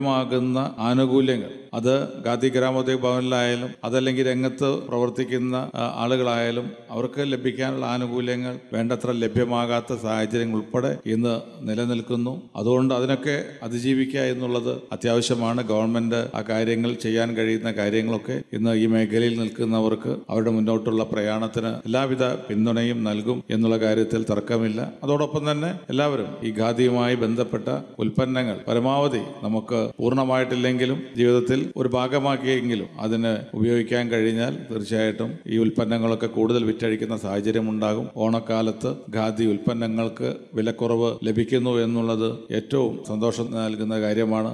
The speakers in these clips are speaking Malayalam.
ലഭ്യമാകുന്ന ആനുകൂല്യങ്ങൾ അത് ഗാന്ധി ഗ്രാമോദയ ഭവനിലായാലും അതല്ലെങ്കിൽ രംഗത്ത് പ്രവർത്തിക്കുന്ന ആ, ആളുകളായാലും അവർക്ക് ലഭിക്കാനുള്ള ആനുകൂല്യങ്ങൾ വേണ്ടത്ര ലഭ്യമാകാത്ത സാഹചര്യങ്ങൾ ഉൾപ്പെടെ ഇന്ന് നിലനിൽക്കുന്നു അതുകൊണ്ട് അതിനൊക്കെ അതിജീവിക്കുക എന്നുള്ളത് അത്യാവശ്യമാണ് ഗവൺമെന്റ് ആ കാര്യങ്ങൾ ചെയ്യാൻ കഴിയുന്ന കാര്യങ്ങളൊക്കെ ഇന്ന് ഈ മേഖലയിൽ നിൽക്കുന്നവർക്ക് അവരുടെ മുന്നോട്ടുള്ള പ്രയാണത്തിന് എല്ലാവിധ പിന്തുണയും നൽകും എന്നുള്ള കാര്യത്തിൽ തർക്കമില്ല അതോടൊപ്പം തന്നെ എല്ലാവരും ഈ ഖാദിയുമായി ബന്ധപ്പെട്ട ഉൽപ്പന്നങ്ങൾ പരമാവധി നമുക്ക് പൂർണ്ണമായിട്ടില്ലെങ്കിലും ജീവിതത്തിൽ ഒരു ഭാഗമാക്കിയെങ്കിലും അതിന് ഉപയോഗിക്കാൻ കഴിഞ്ഞാൽ തീർച്ചയായിട്ടും ഈ ഉൽപ്പന്നങ്ങളൊക്കെ കൂടുതൽ വിറ്റഴിക്കുന്ന സാഹചര്യം ഉണ്ടാകും ഓണക്കാലത്ത് ഖാദി ഉൽപ്പന്നങ്ങൾക്ക് വിലക്കുറവ് ലഭിക്കുന്നു എന്നുള്ളത് ഏറ്റവും സന്തോഷം നൽകുന്ന കാര്യമാണ്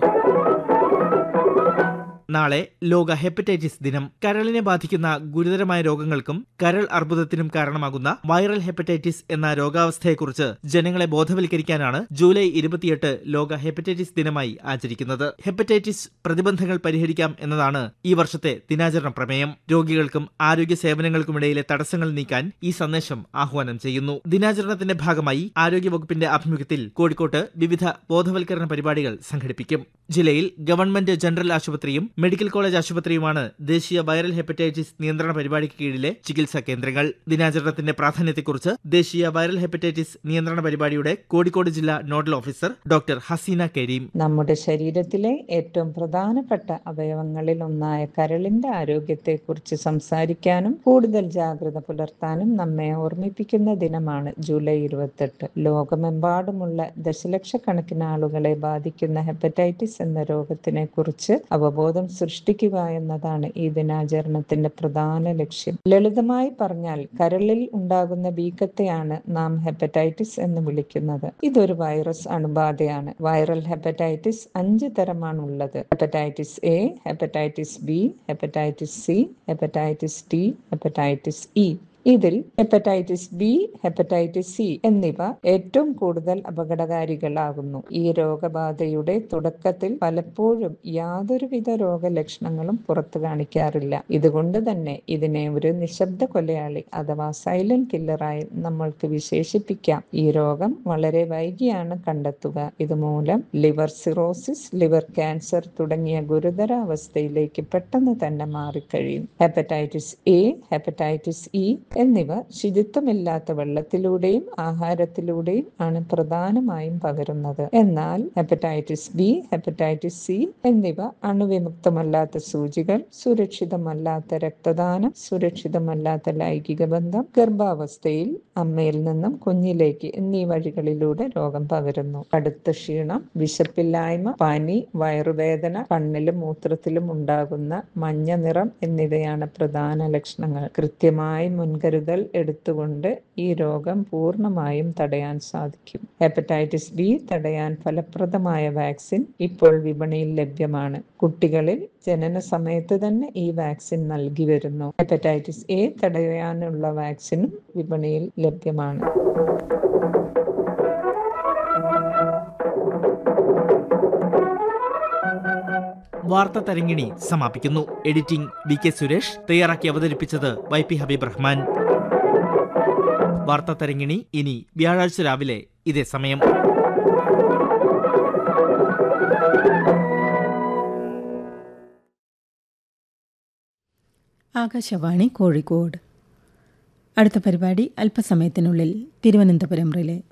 നാളെ ലോക ഹെപ്പറ്റൈറ്റിസ് ദിനം കരളിനെ ബാധിക്കുന്ന ഗുരുതരമായ രോഗങ്ങൾക്കും കരൾ അർബുദത്തിനും കാരണമാകുന്ന വൈറൽ ഹെപ്പറ്റൈറ്റിസ് എന്ന രോഗാവസ്ഥയെക്കുറിച്ച് ജനങ്ങളെ ബോധവൽക്കരിക്കാനാണ് ജൂലൈ ഇരുപത്തിയെട്ട് ലോക ഹെപ്പറ്റൈറ്റിസ് ദിനമായി ആചരിക്കുന്നത് ഹെപ്പറ്റൈറ്റിസ് പ്രതിബന്ധങ്ങൾ പരിഹരിക്കാം എന്നതാണ് ഈ വർഷത്തെ ദിനാചരണ പ്രമേയം രോഗികൾക്കും ആരോഗ്യ സേവനങ്ങൾക്കുമിടയിലെ തടസ്സങ്ങൾ നീക്കാൻ ഈ സന്ദേശം ആഹ്വാനം ചെയ്യുന്നു ദിനാചരണത്തിന്റെ ഭാഗമായി ആരോഗ്യവകുപ്പിന്റെ ആഭിമുഖ്യത്തിൽ കോഴിക്കോട്ട് വിവിധ ബോധവൽക്കരണ പരിപാടികൾ സംഘടിപ്പിക്കും ജില്ലയിൽ ഗവൺമെന്റ് ജനറൽ ആശുപത്രിയും മെഡിക്കൽ കോളേജ് ആശുപത്രിയുമാണ് ദേശീയ വൈറൽ ഹെപ്പറ്റൈറ്റിസ് നിയന്ത്രണ പരിപാടിക്ക് കീഴിലെ ചികിത്സാ കേന്ദ്രങ്ങൾ ദിനാചരണത്തിന്റെ പ്രാധാന്യത്തെക്കുറിച്ച് ദേശീയ വൈറൽ ഹെപ്പറ്റൈറ്റിസ് നിയന്ത്രണ പരിപാടിയുടെ കോഴിക്കോട് ജില്ലാ nodal officer doctor Haseena Kareem നമ്മുടെ ശരീരത്തിലെ ഏറ്റവും പ്രധാനപ്പെട്ട അവയവങ്ങളിൽ ഒന്നായ കരളിന്റെ ആരോഗ്യത്തെക്കുറിച്ച് സംസാരിക്കാനും കൂടുതൽ ജാഗ്രത പുലർത്താനും നമ്മെ ഓർമ്മിപ്പിക്കുന്ന ദിനമാണ് ജൂലൈ ഇരുപത്തെട്ട് ലോകമെമ്പാടുമുള്ള ദശലക്ഷക്കണക്കിന് ആളുകളെ ബാധിക്കുന്ന ഹെപ്പറ്റൈറ്റിസ് എന്ന രോഗത്തിനെ കുറിച്ച് അവബോധം സൃഷ്ടിക്കുക എന്നതാണ് ഈ ദിനാചരണത്തിന്റെ പ്രധാന ലക്ഷ്യം ലളിതമായി പറഞ്ഞാൽ കരളിൽ ഉണ്ടാകുന്ന വീക്കത്തെയാണ് നാം ഹെപ്പറ്റൈറ്റിസ് എന്ന് വിളിക്കുന്നത് ഇതൊരു വൈറസ് അണുബാധയാണ് വൈറൽ ഹെപ്പറ്റൈറ്റിസ് അഞ്ച് തരമാണ് ഉള്ളത് hepatitis A hepatitis B hepatitis C hepatitis D hepatitis E ഇതിൽ ഹെപ്പറ്റൈറ്റിസ് ബി ഹെപ്പറ്റൈറ്റിസ് സി എന്നിവ ഏറ്റവും കൂടുതൽ അപകടകാരികളാകുന്നു ഈ രോഗബാധയുടെ തുടക്കത്തിൽ പലപ്പോഴും യാതൊരുവിധ രോഗലക്ഷണങ്ങളും പുറത്തു കാണിക്കാറില്ല ഇതുകൊണ്ട് തന്നെ ഇതിനെ ഒരു നിശബ്ദ കൊലയാളി അഥവാ സൈലന്റ് കില്ലറായി നമ്മൾക്ക് വിശേഷിപ്പിക്കാം ഈ രോഗം വളരെ വൈകിയാണ് കണ്ടെത്തുക ഇതുമൂലം ലിവർ സിറോസിസ് ലിവർ ക്യാൻസർ തുടങ്ങിയ ഗുരുതരാവസ്ഥയിലേക്ക് പെട്ടെന്ന് തന്നെ മാറിക്കഴിയും ഹെപ്പറ്റൈറ്റിസ് എ ഹെപ്പറ്റൈറ്റിസ് ഇ എന്നിവ ശുചിത്വമില്ലാത്ത വെള്ളത്തിലൂടെയും ആഹാരത്തിലൂടെയും ആണ് പ്രധാനമായും പകരുന്നത് എന്നാൽ ഹെപ്പറ്റൈറ്റിസ് ബി ഹെപ്പറ്റൈറ്റിസ് സി എന്നിവ അണുവിമുക്തമല്ലാത്ത സൂചികൾ സുരക്ഷിതമല്ലാത്ത രക്തദാനം സുരക്ഷിതമല്ലാത്ത ലൈംഗിക ബന്ധം ഗർഭാവസ്ഥയിൽ അമ്മയിൽ നിന്നും കുഞ്ഞിലേക്ക് എന്നീ വഴികളിലൂടെ രോഗം പകരുന്നു കടുത്ത ക്ഷീണം വിശപ്പില്ലായ്മ പനി വയറുവേദന കണ്ണിലും മൂത്രത്തിലും ഉണ്ടാകുന്ന മഞ്ഞ നിറം എന്നിവയാണ് പ്രധാന ലക്ഷണങ്ങൾ കൃത്യമായി മുൻകരുതൽ എടുത്തുകൊണ്ട് ഈ രോഗം പൂർണ്ണമായും തടയാൻ സാധിക്കും ഹെപ്പറ്റൈറ്റിസ് ബി തടയാൻ ഫലപ്രദമായ വാക്സിൻ ഇപ്പോൾ വിപണിയിൽ ലഭ്യമാണ് കുട്ടികളിൽ ജനന സമയത്ത് തന്നെ ഈ വാക്സിൻ നൽകി വരുന്നു ഹെപ്പറ്റൈറ്റിസ് എ തടയാനുള്ള വാക്സിനും വിപണിയിൽ ലഭ്യമാണ് വാർത്താ തരങ്ങിണി സമാപിക്കുന്നു എഡിറ്റിംഗ് വി കെ സുരേഷ് തയ്യാറാക്കി അവതരിപ്പിച്ചത് വൈ പി ഹബീബ് റഹ്മാൻ വാർത്താ തരങ്ങിണി ഇനി വ്യാഴാഴ്ച രാവിലെ ഇതേ സമയം ആകാശവാണി കോഴിക്കോട് അടുത്ത പരിപാടി അല്പസമയത്തിനുള്ളിൽ തിരുവനന്തപുരം റിലേ